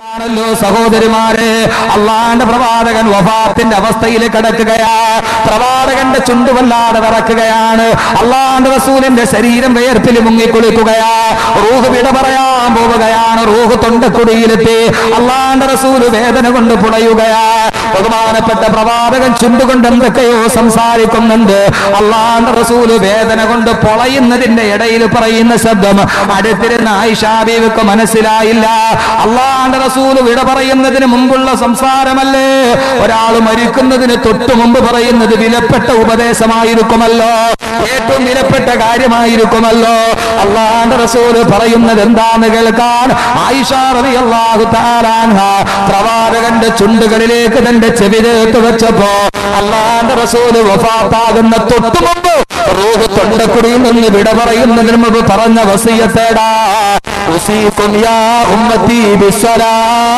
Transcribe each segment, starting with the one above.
ആണല്ലോ സഹോദരിമാരെ അള്ളാന്റെ പ്രവാചകൻ വഫാത്തിന്റെ അവസ്ഥയിൽ കിടക്കുകയാ പ്രവാചകന്റെ ചുണ്ടുവല്ലാതെ വിറക്കുകയാണ് അള്ളാന്റെ റസൂലിന്റെ ശരീരം വേർപ്പിൽ മുങ്ങിക്കുളിക്കുകയാ റൂഹ് വിട പറയാൻ പോവുകയാണ് റൂഹ് തൊണ്ടക്കുടിയിലെത്തി അള്ളാന്റെ റസൂല് വേദന കൊണ്ട് പുളയുകയാ ബഹുമാനപ്പെട്ട പ്രവാചകൻ ചുണ്ടുകൊണ്ട് എന്തൊക്കെയോ സംസാരിക്കുന്നുണ്ട് അള്ളാന്റെ റസൂല് വേദന കൊണ്ട് പൊളയുന്നതിന്റെ ഇടയിൽ പറയുന്ന ശബ്ദം അടുത്തിരുന്ന ആയിഷാബീവക്ക് മനസ്സിലായില്ല അള്ളാന്റെ റസൂല് വിട പറയുന്നതിന് മുമ്പുള്ള സംസാരമല്ലേ ഒരാൾ മരിക്കുന്നതിന് തൊട്ടു മുമ്പ് പറയുന്നത് വിലപ്പെട്ട ഉപദേശമായിരിക്കുമല്ലോ ഏറ്റവും വിലപ്പെട്ട കാര്യമായിരിക്കുമല്ലോ അള്ളാന്റെ റസൂല് പറയുന്നത് എന്താന്ന് കേൾക്കാൻ ആയിഷ റളിയല്ലാഹു തആല അൻഹ പ്രവാചകന്റെ ചുണ്ടുകളിലേക്ക് തന്റെ ചെവി ചേർത്ത് വെച്ചപ്പോ അള്ളാന്റെ റസൂല് വഫാത്താകുന്ന തൊട്ടു മുമ്പ് റൂഹ് തൊണ്ടക്കുടിയിൽ നിന്ന് വിട പറയുന്നതിന് മുമ്പ് പറഞ്ഞ വസീയത്തേടാ ഉസീക്കും യാ ഉമ്മത്തി ബിസ്സലാ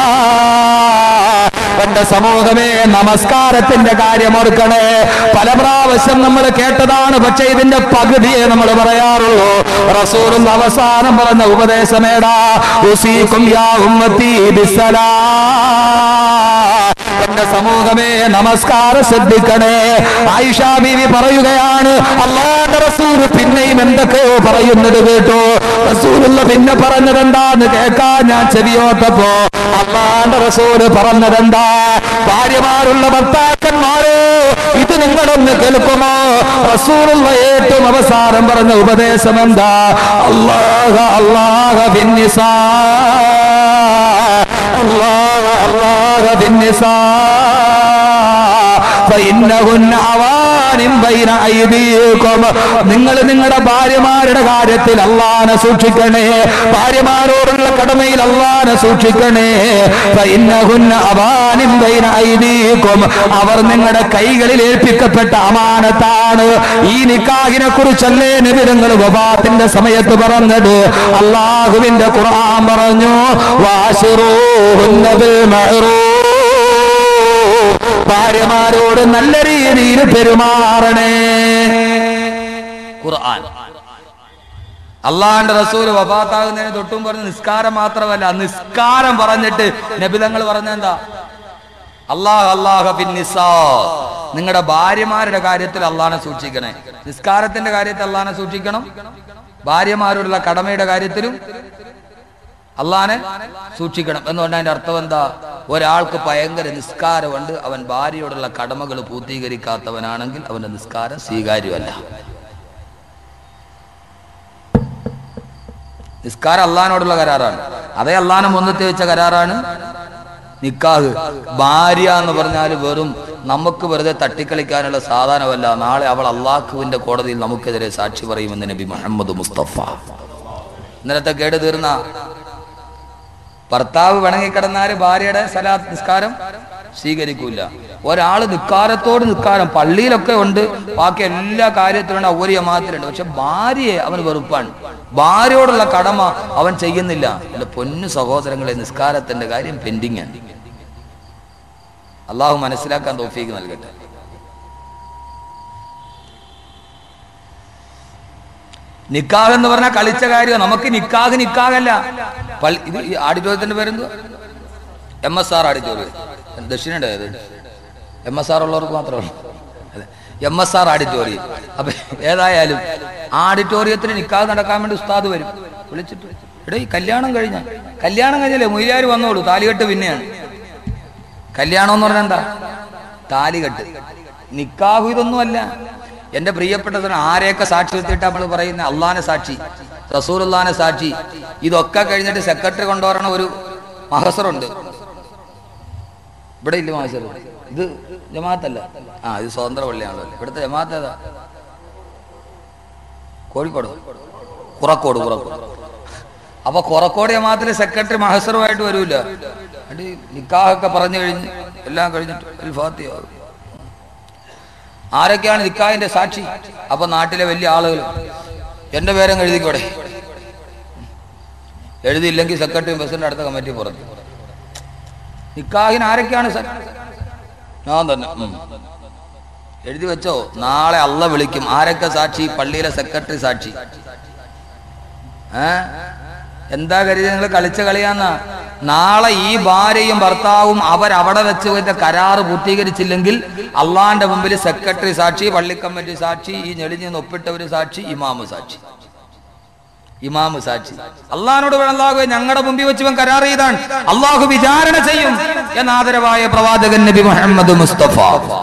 എന്റെ സമൂഹമേ നമസ്കാരത്തിന്റെ കാര്യം ഓർക്കണേ പല പ്രാവശ്യം നമ്മൾ കേട്ടതാണ് പക്ഷെ ഇതിന്റെ പകുതിയെ നമ്മൾ പറയാറുള്ളൂ റസൂലും അവസാനം പറഞ്ഞ ഉപദേശമേടാ ഉസീക്കും യാ ഉമ്മത്തി ബിസ്സലാ എന്റെ സമൂഹമേ നമസ്കാരം ശ്രദ്ധിക്കണേ ആയിഷ ബീവി പറയുകയാണ് അള്ളാന്റെ റസൂൽ പിന്നെയും എന്തൊക്കെയോ പറയുന്നത് കേട്ടോ റസൂലുള്ള പിന്നെ പറഞ്ഞത് എന്താന്ന് കേൾക്കാൻ ഞാൻ ചെവിയോട്ടപ്പോ അള്ളാന്റെ റസൂല് പറഞ്ഞതെന്താ ഭാര്യമാരുള്ള ഭർത്താക്കന്മാരോ ഇത് നിങ്ങളൊന്ന് കേൾക്കുമോ റസൂലുള്ള ഏറ്റവും അവസാനം പറഞ്ഞ ഉപദേശം എന്താ അള്ളാഹ അള്ളാഹ ഭിന്നിസാ الله الله بالنساء فإنهن عوان بين أيديكم നിങ്ങൾ നിങ്ങളുടെ ഭാര്യമാരുടെ കാര്യത്തിൽ അള്ളാനെ സൂക്ഷിക്കണേ ഭാര്യമാരോടുള്ള കടമയിൽ അള്ളാനെ സൂക്ഷിക്കണേ فإنهن عوان بين أيديكم അവർ നിങ്ങളുടെ കൈകളിൽ ഏൽപ്പിക്കപ്പെട്ട അമാനത്താണ് ഈ നിക്കാഹിനെ കുറിച്ചല്ലേ നിബിധങ്ങൾ വബാത്തിന്റെ സമയത്ത് പറഞ്ഞത് അള്ളാഹുവിന്റെ ഖുർആൻ പറഞ്ഞു വാശിറൂഹുന്ന ബിൽ മഅറൂഫ് ഭാര്യമാരോട് നല്ല രീതിയിൽ പെരുമാറണേ ഖുർആൻ അള്ളാന്റെ റസൂല് വഫാത്താകുന്നതിന് തൊട്ടും പറഞ്ഞ് നിസ്കാരം മാത്രമല്ല നിസ്കാരം പറഞ്ഞിട്ട് നബിതങ്ങൾ പറഞ്ഞെന്താ അള്ളാഹ് അള്ളാഹ പിന്നിസാ നിങ്ങളുടെ ഭാര്യമാരുടെ കാര്യത്തിൽ അള്ളാനെ സൂക്ഷിക്കണേ നിസ്കാരത്തിന്റെ കാര്യത്തിൽ അള്ളാനെ സൂക്ഷിക്കണം ഭാര്യമാരോടുള്ള കടമയുടെ കാര്യത്തിലും അള്ളാനെ സൂക്ഷിക്കണം എന്നുകൊണ്ട് അതിന്റെ അർത്ഥം എന്താ ഒരാൾക്ക് ഭയങ്കര നിസ്കാരമുണ്ട് അവൻ ഭാര്യയോടുള്ള കടമകൾ പൂർത്തീകരിക്കാത്തവനാണെങ്കിൽ അവന്റെ നിസ്കാരം സ്വീകാര്യമല്ല നിസ്കാരം അള്ളഹാനോടുള്ള കരാറാണ് അതേ അള്ളഹാനെ മുന്നത്തെ വെച്ച കരാറാണ് നിക്കാഹ് ഭാര്യ എന്ന് പറഞ്ഞാൽ വെറും നമുക്ക് വെറുതെ തട്ടിക്കളിക്കാനുള്ള സാധനമല്ല നാളെ അവൾ അള്ളാഹുവിന്റെ കോടതിയിൽ നമുക്കെതിരെ സാക്ഷി പറയുമെന്ന് നബി മുഹമ്മദ് മുസ്തഫ ഇന്നലത്തെ കേട് തീർന്ന ഭർത്താവ് വണങ്ങിക്കിടന്നാല് ഭാര്യയുടെ സലാത്ത് നിസ്കാരം സ്വീകരിക്കൂല ഒരാള് നിക്കാരത്തോട് നിക്കാരം പള്ളിയിലൊക്കെ ഉണ്ട് ബാക്കി എല്ലാ കാര്യത്തിലും ഔര്യ മാത്രമുണ്ട് പക്ഷെ ഭാര്യയെ അവന് വെറുപ്പാണ് ഭാര്യയോടുള്ള കടമ അവൻ ചെയ്യുന്നില്ല എന്റെ പൊന്നു സഹോദരങ്ങളെ നിസ്കാരത്തിന്റെ കാര്യം പെൻഡിങ് ആണ് അള്ളാഹു മനസ്സിലാക്കാൻ തോഫീക്ക് നൽകട്ടെ നിക്കാഹ് എന്ന് പറഞ്ഞാൽ കളിച്ച കാര്യം നമുക്ക് നിക്കാഹ് നിക്കാഹല്ല പള്ളി ഇത് ഈ ആഡിറ്റോറിയത്തിന്റെ പേരെന്തുവാ എം എസ് ആർ ആഡിറ്റോറിയം ദക്ഷിണയുടെ ഏത് എം എസ് ആർ ഉള്ളവർക്ക് മാത്രമേ അതെ എം എസ് ആർ ആഡിറ്റോറിയം അപ്പൊ ഏതായാലും ആഡിറ്റോറിയത്തിന് നിക്കാഹ് നടക്കാൻ വേണ്ടി ഉസ്താദ് വരും വിളിച്ചിട്ട് എടേ ഈ കല്യാണം കഴിഞ്ഞ കല്യാണം കഴിഞ്ഞല്ലേ മുയിലാര് വന്നോളൂ താലികെട്ട് പിന്നെയാണ് കല്യാണം എന്ന് പറഞ്ഞാൽ എന്താ താലികെട്ട് നിക്കാഹു ഇതൊന്നുമല്ല എന്റെ പ്രിയപ്പെട്ടതിന് ആരെയൊക്കെ സാക്ഷി നിർത്തിയിട്ട് നമ്മൾ പറയുന്ന അള്ളാനെ സാക്ഷി റസൂലുള്ളാനെ സാക്ഷി ഇതൊക്കെ കഴിഞ്ഞിട്ട് സെക്രട്ടറി കൊണ്ടുവരണ ഒരു മഹസറുണ്ട് ഇവിടെ ഇല്ല മഹസർ ഇത് ജമാഅത്തല്ല ആ ഇത് സ്വതന്ത്ര പള്ളിയാണല്ലോ ഇവിടുത്തെ ജമാഅത്ത് ഏതാ കോഴിക്കോട് കുറക്കോട് കുറക്കോട് അപ്പൊ കുറക്കോട് ജമാഅത്തിലെ സെക്രട്ടറി മഹസറുമായിട്ട് വരൂല അടി നിക്കാഹൊക്കെ പറഞ്ഞു കഴിഞ്ഞ് എല്ലാം കഴിഞ്ഞിട്ട് ഒരു ഫാത്തിയാവും ആരൊക്കെയാണ് നിക്കാഹിന്റെ സാക്ഷി അപ്പൊ നാട്ടിലെ വലിയ ആളുകൾ എന്റെ പേരും എഴുതിക്കോടെ എഴുതിയില്ലെങ്കിൽ സെക്രട്ടറി പ്രസിഡന്റ് അടുത്ത കമ്മിറ്റി പുറത്ത് നിക്കാഹിന് ആരൊക്കെയാണ് സ- ഞാൻ തന്നെ ഉം. എഴുതി വെച്ചോ നാളെ അള്ള വിളിക്കും ആരൊക്കെ സാക്ഷി പള്ളിയിലെ സെക്രട്ടറി സാക്ഷി ഏ എന്താ കരുതി നിങ്ങൾ കളിച്ച കളിയാന്നാ നാളെ ഈ ഭാര്യയും ഭർത്താവും അവരവിടെ വെച്ച് പോയിട്ട് കരാറ് പൂർത്തീകരിച്ചില്ലെങ്കിൽ അള്ളാന്റെ മുമ്പിൽ സെക്രട്ടറി സാക്ഷി പള്ളിക്കമ്മിറ്റി സാക്ഷി ഈ ഞെളിഞ്ഞ് ഒപ്പിട്ടവര് സാക്ഷി ഇമാമ് സാക്ഷി ഇമാമ് സാക്ഷി അള്ളഹാനോട് വേണം അള്ളാഹു ഞങ്ങളുടെ മുമ്പിൽ വെച്ച് ഇവൻ കരാർ ചെയ്താണ് അള്ളാഹു വിചാരണ ചെയ്യും എന്ന ആദരവായ പ്രവാചകൻ നബി മുഹമ്മദ് മുസ്തഫ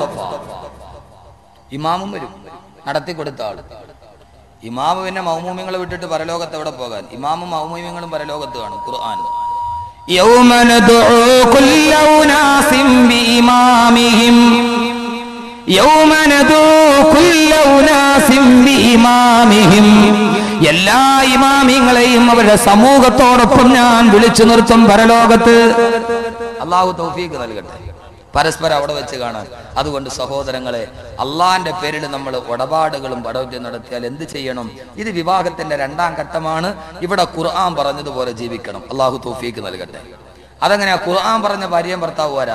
ഇമാമും വരും നടത്തി കൊടുത്ത ആള് ഇമാമ് പിന്നെ മൗമൂമ്യങ്ങളെ വിട്ടിട്ട് പരലോകത്ത് എവിടെ പോകാൻ ഇമാമും മൗമൂമ്യങ്ങളും പരലോകത്ത് കാണും ഖുർആൻ يوم ندعو كل أناس بإمامهم يوم ندعو كل أناس بإمامهم എല്ലാ ഇമാമിങ്ങളെയും അവരുടെ സമൂഹത്തോടൊപ്പം ഞാൻ വിളിച്ചു നിർത്തും പരലോകത്ത് അള്ളാഹു തൗഫീഖ് നൽകട്ടെ പരസ്പരം അവിടെ വെച്ച് കാണാൻ അതുകൊണ്ട് സഹോദരങ്ങളെ അള്ളാന്റെ പേരിൽ നമ്മൾ ഇടപാടുകളും പടവ്യം നടത്തിയാൽ എന്ത് ചെയ്യണം ഇത് വിവാഹത്തിന്റെ രണ്ടാം ഘട്ടമാണ് ഇവിടെ ഖുർആൻ പറഞ്ഞതുപോലെ ജീവിക്കണം അള്ളാഹു തൗഫീഖ് നൽകട്ടെ അതെങ്ങനെയാ ഖുർആൻ പറഞ്ഞ ഭാര്യയും ഭർത്താവ് വരാ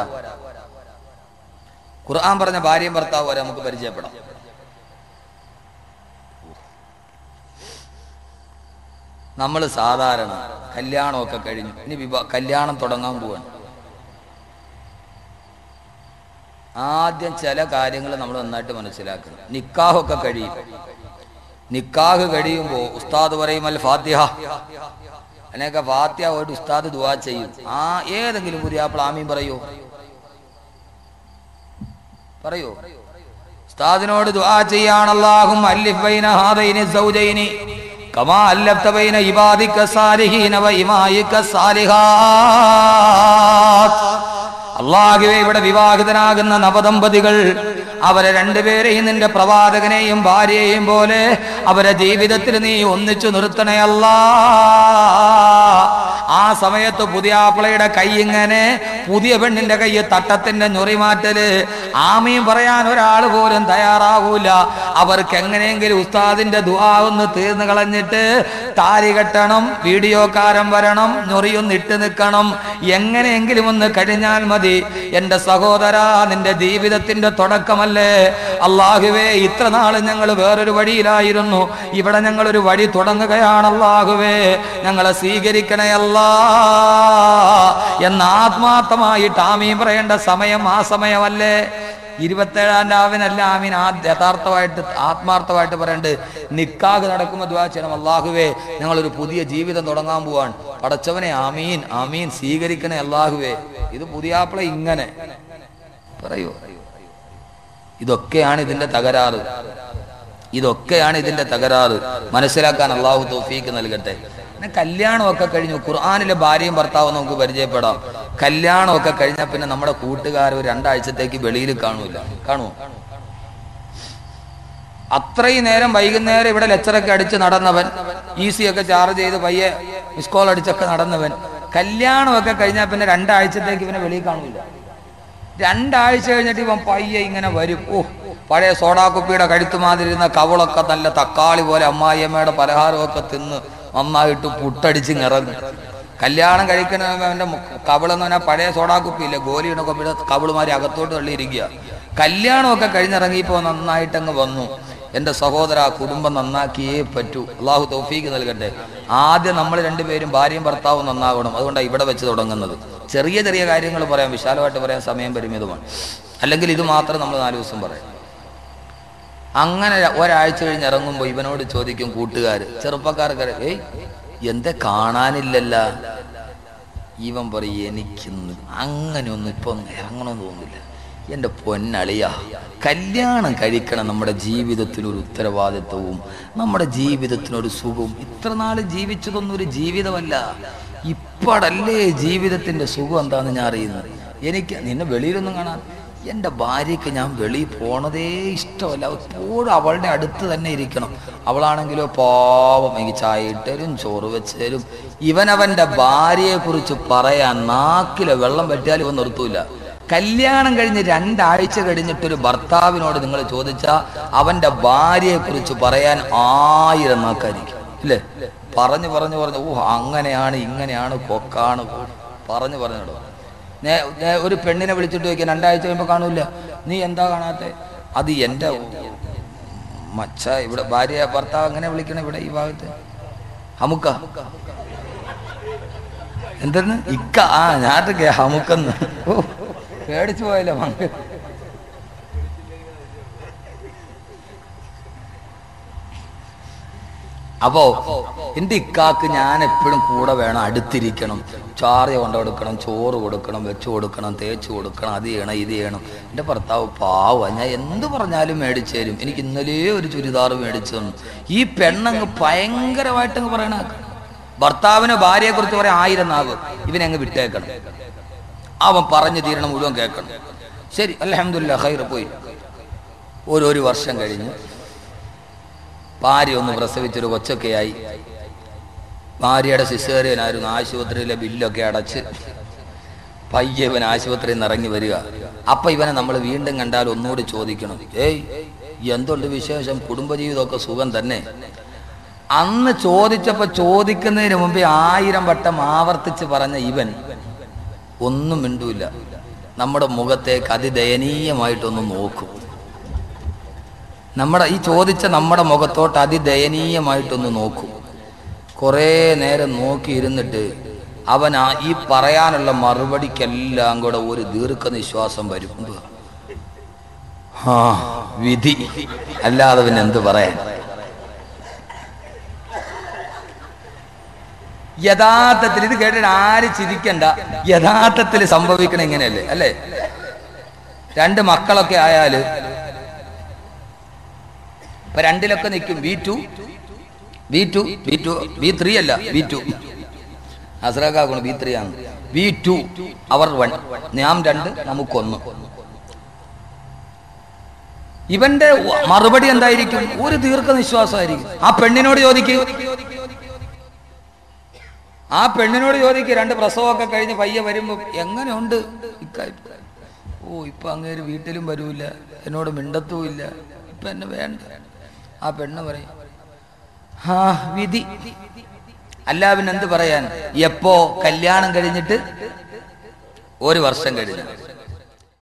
ഖുർആൻ പറഞ്ഞ ഭാര്യയും ഭർത്താവ് വരാ നമുക്ക് പരിചയപ്പെടാം നമ്മൾ സാധാരണ കല്യാണമൊക്കെ കഴിഞ്ഞു ഇനി വിവാ കല്യാണം തുടങ്ങാൻ പോവാണ് ആദ്യം ചില കാര്യങ്ങൾ നമ്മൾ നന്നായിട്ട് മനസ്സിലാക്കണം നിക്കാഹൊക്കെ കഴിയും നിക്കാഹ് കഴിയുമ്പോൾ ഉസ്താദ് പറയും അൽ ഫാത്തിഹ അതിനൊക്കെ ഫാത്തിഹ പോയിട്ട് ഉസ്താദ് ദുവാ ചെയ്യും ആ ഏതെങ്കിലും പുതിയാപ്പിൾ ആമീൻ പറയോ പറയോ ഉസ്താദിനോട് ദുആ ചെയ്യാണ് അല്ലാഹും അല്ലിഫ് ബൈന ഹാദൈനി സൗജൈനി കമാ അല്ലഫ്ത ബൈന ഇബാദിക സാലിഹീന വ ഇമായിക സാലിഹാത്ത് അള്ളാഹുവേ ഇവിടെ വിവാഹിതനാകുന്ന നവദമ്പതികൾ അവരെ രണ്ടുപേരെയും നിന്റെ പ്രവാചകനെയും ഭാര്യയെയും പോലെ അവരെ ജീവിതത്തിൽ നീ ഒന്നിച്ചു നിർത്തണേ അല്ലാ ആ സമയത്ത് പുതിയ ആപ്പിളയുടെ കൈ ഇങ്ങനെ പുതിയ പെണ്ണിന്റെ കൈ തട്ടത്തിന്റെ ഞൊറിമാറ്റല് ആമയും പറയാൻ ഒരാൾ പോലും തയ്യാറാവൂല അവർക്ക് എങ്ങനെയെങ്കിലും ഉസ്താദിന്റെ ദുആ ഒന്ന് തീർന്നു കളഞ്ഞിട്ട് താലി കെട്ടണം വീഡിയോക്കാരൻ വരണം ഞൊറിയൊന്ന് ഇട്ട് നിൽക്കണം എങ്ങനെയെങ്കിലും ഒന്ന് കഴിഞ്ഞാൽ മതി എന്റെ സഹോദര നിന്റെ ജീവിതത്തിന്റെ തുടക്കമല്ലേ അള്ളാഹുവേ ഇത്ര നാള് ഞങ്ങൾ വേറൊരു വഴിയിലായിരുന്നു ഇവിടെ ഞങ്ങൾ ഒരു വഴി തുടങ്ങുകയാണ് അള്ളാഹുവേ ഞങ്ങളെ സ്വീകരിക്കണേ അല്ലാ എന്ന് ആത്മാർത്ഥമായിട്ട് ആമീൻ പറയേണ്ട സമയം ആ സമയമല്ലേ ഇരുപത്തേഴാം രാവിനല്ല ആമീൻ ആദ്യ യഥാർത്ഥമായിട്ട് ആത്മാർത്ഥമായിട്ട് പറയണ്ട് നിക്കാഹ് നടക്കുമ്പോൾ ദ്വാ ചെയ്യണം അള്ളാഹുവേ ഞങ്ങളൊരു പുതിയ ജീവിതം തുടങ്ങാൻ പോവാൻ പടച്ചവനെ ആമീൻ ആമീൻ സ്വീകരിക്കണേ അള്ളാഹുവേ ഇത് പുതിയാപ്പിള ഇങ്ങനെ പറയൂ ഇതൊക്കെയാണ് ഇതിന്റെ തകരാറ് ഇതൊക്കെയാണ് ഇതിന്റെ തകരാറ് മനസ്സിലാക്കാൻ അള്ളാഹു തൗഫീക്ക് നൽകട്ടെ പിന്നെ കല്യാണമൊക്കെ കഴിഞ്ഞു ഖുർആാനിലെ ഭാര്യയും ഭർത്താവും നമുക്ക് പരിചയപ്പെടാം കല്യാണമൊക്കെ കഴിഞ്ഞാൽ പിന്നെ നമ്മുടെ കൂട്ടുകാർ ഒരു രണ്ടാഴ്ചത്തേക്ക് വെളിയിൽ കാണൂല കാണുമോ അത്രയും നേരം വൈകുന്നേരം ഇവിടെ ലെക്ചറൊക്കെ അടിച്ച് നടന്നവൻ ഈസി ഒക്കെ ചാർജ് ചെയ്ത് പയ്യെ മിസ് കോൾ അടിച്ചൊക്കെ നടന്നവൻ കല്യാണമൊക്കെ കഴിഞ്ഞാൽ പിന്നെ രണ്ടാഴ്ചത്തേക്ക് ഇവനെ വെളിയിൽ കാണൂല രണ്ടാഴ്ച കഴിഞ്ഞിട്ട് ഇവൻ പയ്യെ ഇങ്ങനെ വരും ഓ പഴയ സോഡാക്കുപ്പിയുടെ കഴുത്തുമാതിരി ഇരുന്ന കവളൊക്കെ നല്ല തക്കാളി പോലെ അമ്മായിയമ്മയുടെ പലഹാരമൊക്കെ തിന്ന് നന്നായിട്ട് പുട്ടടിച്ച് ഇറങ്ങും കല്യാണം കഴിക്കുന്ന അവന്റെ കവിളെന്ന് പറഞ്ഞാൽ പഴയ സോഡാക്കുപ്പി ഇല്ലേ ഗോലിയുടെ കൊപ്പിയുടെ കവിളുമാരി അകത്തോട്ട് തള്ളിയിരിക്കുക കല്യാണമൊക്കെ കഴിഞ്ഞിറങ്ങിയപ്പോൾ നന്നായിട്ട് അങ്ങ് വന്നു എൻ്റെ സഹോദര ആ കുടുംബം നന്നാക്കിയേ പറ്റൂ അള്ളാഹു തൗഫീക്ക് നൽകട്ടെ ആദ്യം നമ്മൾ രണ്ടുപേരും ഭാര്യയും ഭർത്താവും നന്നാകണം അതുകൊണ്ടാണ് ഇവിടെ വെച്ച് തുടങ്ങുന്നത് ചെറിയ ചെറിയ കാര്യങ്ങൾ പറയാം വിശാലമായിട്ട് പറയാൻ സമയം പരിമിതമാണ് അല്ലെങ്കിൽ ഇത് മാത്രം നമ്മൾ നാല് ദിവസം പറയാം അങ്ങനെ ഒരാഴ്ച കഴിഞ്ഞ് ഇറങ്ങുമ്പോൾ ഇവനോട് ചോദിക്കും കൂട്ടുകാർ ചെറുപ്പക്കാർക്ക് ഏയ് എന്താ കാണാനില്ലല്ല ഇവൻ പറയും എനിക്കിന്ന് അങ്ങനെയൊന്നും ഇപ്പൊ ഇറങ്ങണമെന്ന് തോന്നുന്നില്ല എൻ്റെ പൊന്നളിയ കല്യാണം കഴിക്കണം നമ്മുടെ ജീവിതത്തിനൊരു ഉത്തരവാദിത്വവും നമ്മുടെ ജീവിതത്തിനൊരു സുഖവും ഇത്ര നാൾ ജീവിച്ചതൊന്നും ഒരു ജീവിതമല്ല ഇപ്പോഴല്ലേ ജീവിതത്തിന്റെ സുഖം എന്താണെന്ന് ഞാൻ അറിയുന്നത് എനിക്ക് നിന്നെ വെളിയിലൊന്നും കാണാൻ എൻ്റെ ഭാര്യയ്ക്ക് ഞാൻ വെളിയിൽ പോണതേ ഇഷ്ടമല്ല എപ്പോഴും അവളുടെ അടുത്ത് തന്നെ ഇരിക്കണം അവളാണെങ്കിലോ പാവം എനിക്ക് ചായ ഇട്ടരും ചോറ് വെച്ചേരും ഇവനവൻ്റെ ഭാര്യയെക്കുറിച്ച് പറയാൻ നാക്കിലെ വെള്ളം പറ്റിയാൽ ഇവൻ നിർത്തൂല കല്യാണം കഴിഞ്ഞ് രണ്ടാഴ്ച കഴിഞ്ഞിട്ടൊരു ഭർത്താവിനോട് നിങ്ങൾ ചോദിച്ചാൽ അവൻ്റെ ഭാര്യയെക്കുറിച്ച് പറയാൻ ആയിരം നാക്കായിരിക്കും ഇല്ലേ പറഞ്ഞു പറഞ്ഞു പറഞ്ഞു ഓ അങ്ങനെയാണ് ഇങ്ങനെയാണ് കൊക്കാണ് പറഞ്ഞു പറഞ്ഞിടോ നേ- നേ- ഒരു പെണ്ണിനെ വിളിച്ചിട്ട് ചോദിക്കാൻ രണ്ടാഴ്ച കഴിയുമ്പോൾ കാണൂല നീ എന്താ കാണാത്തെ അത് എൻ്റെ മച്ച ഇവിടെ ഭാര്യ ഭർത്താവ് അങ്ങനെ വിളിക്കണം ഇവിടെ ഈ ഭാഗത്ത് ഹമുക്ക എന്തെന്ന് ഇക്ക ആ ഞാട്ടൊക്കെ ഹമുക്കെന്ന് ഓ പേടിച്ചു പോയല്ലോ മങ്ക അപ്പോ എന്റെ ഇക്കാക്ക് ഞാൻ എപ്പോഴും കൂടെ വേണം അടുത്തിരിക്കണം ചാറിയ കൊണ്ട് കൊടുക്കണം ചോറ് കൊടുക്കണം വെച്ചു കൊടുക്കണം തേച്ച് കൊടുക്കണം അത് ചെയ്യണം ഇത് ചെയ്യണം എൻ്റെ ഭർത്താവ് പാവ ഞാൻ എന്ത് പറഞ്ഞാലും മേടിച്ചു തരും എനിക്ക് ഇന്നലെ ഒരു ചുരിദാർ മേടിച്ചു തന്നു ഈ പെണ്ണങ്ങ് ഭയങ്കരമായിട്ടങ്ങ് പറയണ ഭർത്താവിന് ഭാര്യയെ കുറിച്ച് പറയാൻ ആയിരം നാവ് ഇവനങ്ങ് വിട്ടേക്കണം അവൻ പറഞ്ഞു തീരണം മുഴുവൻ കേൾക്കണം ശരി അലഹമില്ല ഹൈർ പോയി ഓരോരു വർഷം കഴിഞ്ഞ് ഭാര്യ ഒന്ന് പ്രസവിച്ചൊരു കൊച്ചൊക്കെയായി ഭാര്യയുടെ സിസേറിയനായിരുന്നു ആശുപത്രിയിലെ ബില്ലൊക്കെ അടച്ച് പയ്യെ ഇവൻ ആശുപത്രിയിൽ നിന്ന് ഇറങ്ങി വരിക അപ്പൊ ഇവനെ നമ്മൾ വീണ്ടും കണ്ടാൽ ഒന്നുകൂടി ചോദിക്കണം ഏയ് എന്തുണ്ട് വിശേഷം കുടുംബജീവിതമൊക്കെ സുഖം തന്നെ അന്ന് ചോദിച്ചപ്പോ ചോദിക്കുന്നതിന് മുമ്പേ ആയിരം വട്ടം ആവർത്തിച്ച് പറഞ്ഞ ഇവൻ ഒന്നും മിണ്ടൂല നമ്മുടെ മുഖത്തേക്ക് അതിദയനീയമായിട്ടൊന്ന് നോക്കും നമ്മുടെ ഈ ചോദിച്ച നമ്മുടെ മുഖത്തോട്ട് അതിദയനീയമായിട്ടൊന്ന് നോക്കും കുറേ നേരം നോക്കിയിരുന്നിട്ട് അവൻ ആ ഈ പറയാനുള്ള മറുപടിക്കെല്ലാം കൂടെ ഒരു ദീർഘനിശ്വാസം വരും ആ വിധി അല്ലാതെ പിന്നെ എന്ത് പറയാൻ യഥാർത്ഥത്തിൽ ഇത് കേട്ടിട്ട് ആര് ചിരിക്കണ്ട യഥാർത്ഥത്തിൽ സംഭവിക്കണ ഇങ്ങനെയല്ലേ അല്ലേ രണ്ട് മക്കളൊക്കെ ആയാല് ഇപ്പൊ രണ്ടിലൊക്കെ നിൽക്കും V two V two V two V three അല്ല വി ടു അസ്രാക്കാക്കണം വി ത്രീ ആണ് വി ടു അവർ വൺ ഞാൻ രണ്ട് നമുക്കൊന്ന് ഇവന്റെ മറുപടി എന്തായിരിക്കും ഒരു ദീർഘനിശ്വാസമായിരിക്കും ആ പെണ്ണിനോട് ചോദിക്കും ആ പെണ്ണിനോട് ചോദിക്കും രണ്ട് പ്രസവമൊക്കെ കഴിഞ്ഞ് പയ്യെ വരുമ്പോ എങ്ങനെയുണ്ട് ഇക്കാര്യം ഓ ഇപ്പൊ അങ്ങേര് വീട്ടിലും വരൂല എന്നോട് മിണ്ടത്തുമില്ല ഇപ്പൊ എന്നെ വേണ്ട ആ പെണ്ണ് പറയും ആ വിധി അല്ല പിന്നെ എന്ത് പറയാൻ എപ്പോ കല്യാണം കഴിഞ്ഞിട്ട് ഒരു വർഷം കഴിഞ്ഞു